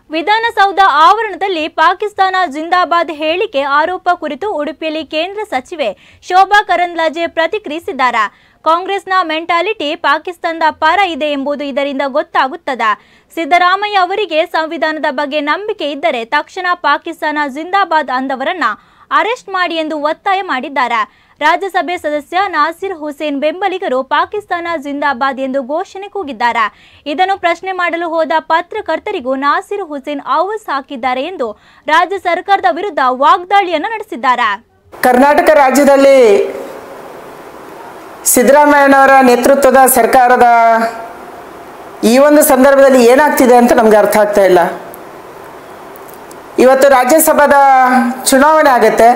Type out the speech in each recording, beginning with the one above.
ವಿಧಾನಸೌಧ ಆವರಣದಲ್ಲಿ ಪಾಕಿಸ್ತಾನ ಜಿಂದಾಬಾದ್ ಹೇಳಿಕೆ ಆರೋಪ ಕುರಿತು ಉಡುಪಿಯಲ್ಲಿ ಕೇಂದ್ರ ಸಚಿವೆ ಶೋಭಾ ಕರಂದ್ಲಾಜೆ ಪ್ರತಿಕ್ರಿಯಿಸಿದ್ದಾರೆ ಕಾಂಗ್ರೆಸ್ನ ಮೆಂಟಾಲಿಟಿ ಪಾಕಿಸ್ತಾನದ ಪರ ಇದೆ ಎಂಬುದು ಇದರಿಂದ ಗೊತ್ತಾಗುತ್ತದ ಸಿದ್ದರಾಮಯ್ಯ ಅವರಿಗೆ ಸಂವಿಧಾನದ ಬಗ್ಗೆ ನಂಬಿಕೆ ಇದ್ದರೆ ತಕ್ಷಣ ಪಾಕಿಸ್ತಾನ ಜಿಂದಾಬಾದ್ ಅಂದವರನ್ನ ಅರೆಸ್ಟ್ ಮಾಡಿ ಎಂದು ಒತ್ತಾಯ ಮಾಡಿದ್ದಾರೆ ರಾಜ್ಯಸಭೆ ಸದಸ್ಯ ನಾಸಿರ್ ಹುಸೇನ್ ಬೆಂಬಲಿಗರು ಪಾಕಿಸ್ತಾನ ಜಿಂದಾಬಾದ್ ಎಂದು ಘೋಷಣೆ ಕೂಗಿದ್ದಾರೆ ಇದನ್ನು ಪ್ರಶ್ನೆ ಮಾಡಲು ಹೋದ ಪತ್ರಕರ್ತರಿಗೂ ನಾಸಿರ್ ಹುಸೇನ್ ಆವಸ್ ಹಾಕಿದ್ದಾರೆ ಎಂದು ರಾಜ್ಯ ಸರ್ಕಾರದ ವಿರುದ್ಧ ವಾಗ್ದಾಳಿಯನ್ನು ನಡೆಸಿದ್ದಾರೆ ಕರ್ನಾಟಕ ರಾಜ್ಯದಲ್ಲಿ ಸಿದ್ದರಾಮಯ್ಯನವರ ನೇತೃತ್ವದ ಸರ್ಕಾರದ ಈ ಒಂದು ಸಂದರ್ಭದಲ್ಲಿ ಏನಾಗ್ತಿದೆ ಅಂತ ನಮ್ಗೆ ಅರ್ಥ ಆಗ್ತಾ ಇಲ್ಲ ಇವತ್ತು ರಾಜ್ಯಸಭಾದ ಚುನಾವಣೆ ಆಗುತ್ತೆ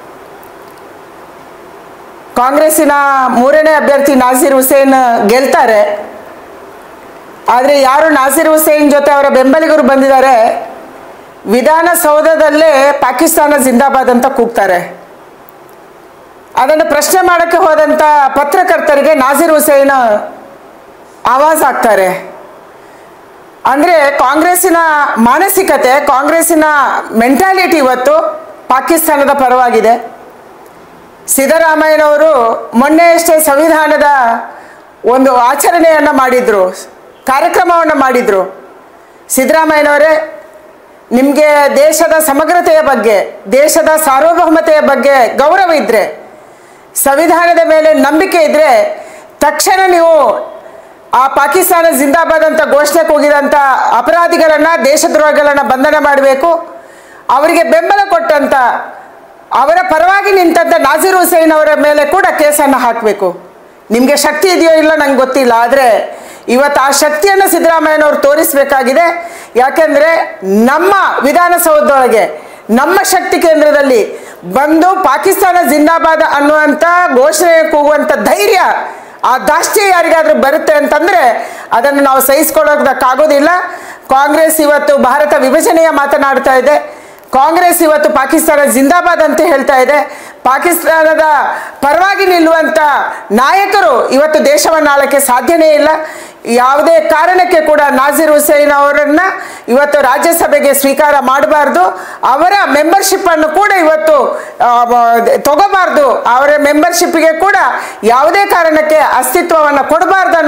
ಕಾಂಗ್ರೆಸ್ಸಿನ ಮೂರನೇ ಅಭ್ಯರ್ಥಿ ನಾಸೀರ್ ಹುಸೇನ್ ಗೆಲ್ತಾರೆ ಆದರೆ ಯಾರು ನಾಸೀರ್ ಹುಸೇನ್ ಜೊತೆ ಅವರ ಬೆಂಬಲಿಗರು ಬಂದಿದ್ದಾರೆ ವಿಧಾನಸೌಧದಲ್ಲೇ ಪಾಕಿಸ್ತಾನ ಜಿಂದಾಬಾದ್ ಅಂತ ಕೂಗ್ತಾರೆ ಅದನ್ನು ಪ್ರಶ್ನೆ ಮಾಡೋಕ್ಕೆ ಹೋದಂಥ ಪತ್ರಕರ್ತರಿಗೆ ನಾಸೀರ್ ಹುಸೇನ್ ಆವಾಜ್ ಆಗ್ತಾರೆ ಅಂದರೆ ಕಾಂಗ್ರೆಸ್ಸಿನ ಮಾನಸಿಕತೆ ಕಾಂಗ್ರೆಸ್ಸಿನ ಮೆಂಟಾಲಿಟಿ ಇವತ್ತು ಪಾಕಿಸ್ತಾನದ ಪರವಾಗಿದೆ ಸಿದ್ದರಾಮಯ್ಯನವರು ಮೊನ್ನೆಯಷ್ಟೇ ಸಂವಿಧಾನದ ಒಂದು ಆಚರಣೆಯನ್ನು ಮಾಡಿದರು ಕಾರ್ಯಕ್ರಮವನ್ನು ಮಾಡಿದರು ಸಿದ್ದರಾಮಯ್ಯನವರೇ ನಿಮಗೆ ದೇಶದ ಸಮಗ್ರತೆಯ ಬಗ್ಗೆ ದೇಶದ ಸಾರ್ವಭೌಮತೆಯ ಬಗ್ಗೆ ಗೌರವ ಇದ್ದರೆ ಸಂವಿಧಾನದ ಮೇಲೆ ನಂಬಿಕೆ ಇದ್ದರೆ ತಕ್ಷಣ ನೀವು ಆ ಪಾಕಿಸ್ತಾನ ಜಿಂದಾಬಾದ್ ಅಂತ ಘೋಷಣೆ ಕೂಗಿದಂಥ ಅಪರಾಧಿಗಳನ್ನು ದೇಶದ್ರೋಹಿಗಳನ್ನು ಬಂಧನ ಮಾಡಬೇಕು ಅವರಿಗೆ ಬೆಂಬಲ ಕೊಟ್ಟಂಥ ಅವರ ಪರವಾಗಿ ನಿಂತಂಥ ನಾಜೀರ್ ಹುಸೇನ್ ಅವರ ಮೇಲೆ ಕೂಡ ಕೇಸನ್ನು ಹಾಕಬೇಕು ನಿಮಗೆ ಶಕ್ತಿ ಇದೆಯೋ ಇಲ್ಲ ನಂಗೆ ಗೊತ್ತಿಲ್ಲ ಆದರೆ ಇವತ್ತು ಆ ಶಕ್ತಿಯನ್ನು ಸಿದ್ದರಾಮಯ್ಯನವರು ತೋರಿಸಬೇಕಾಗಿದೆ ಯಾಕೆಂದರೆ ನಮ್ಮ ವಿಧಾನಸೌಧದೊಳಗೆ ನಮ್ಮ ಶಕ್ತಿ ಕೇಂದ್ರದಲ್ಲಿ ಬಂದು ಪಾಕಿಸ್ತಾನ ಜಿಂದಾಬಾದ್ ಅನ್ನುವಂಥ ಘೋಷಣೆ ಕೂಗುವಂಥ ಧೈರ್ಯ ಆ ದಾಷ್ಟ್ಯ ಯಾರಿಗಾದ್ರೂ ಬರುತ್ತೆ ಅಂತಂದರೆ ಅದನ್ನು ನಾವು ಸಹಿಸ್ಕೊಳ್ಳೋದಕ್ಕಾಗೋದಿಲ್ಲ ಕಾಂಗ್ರೆಸ್ ಇವತ್ತು ಭಾರತ ವಿಭಜನೆಯ ಮಾತನಾಡ್ತಾ ಇದೆ ಕಾಂಗ್ರೆಸ್ ಇವತ್ತು ಪಾಕಿಸ್ತಾನ ಜಿಂದಾಬಾದ್ ಅಂತ ಹೇಳ್ತಾ ಇದೆ ಪಾಕಿಸ್ತಾನದ ಪರವಾಗಿ ನಿಲ್ಲುವಂಥ ನಾಯಕರು ಇವತ್ತು ದೇಶವನ್ನು ಆಳಕ್ಕೆ ಸಾಧ್ಯನೇ ಇಲ್ಲ ಯಾವುದೇ ಕಾರಣಕ್ಕೆ ಕೂಡ ನಾಜೀರ್ ಹುಸೇನ್ ಅವರನ್ನು ಇವತ್ತು ರಾಜ್ಯಸಭೆಗೆ ಸ್ವೀಕಾರ ಮಾಡಬಾರ್ದು ಅವರ ಮೆಂಬರ್ಶಿಪ್ಪನ್ನು ಕೂಡ ಇವತ್ತು ಆ, ಮ- ತಗೋಬಾರ್ದು ಅವರ ಮೆಂಬರ್ಶಿಪ್ಗೆ ಕೂಡ ಯಾವುದೇ ಕಾರಣಕ್ಕೆ ಅಸ್ತಿತ್ವವನ್ನು ಕೊಡಬಾರ್ದು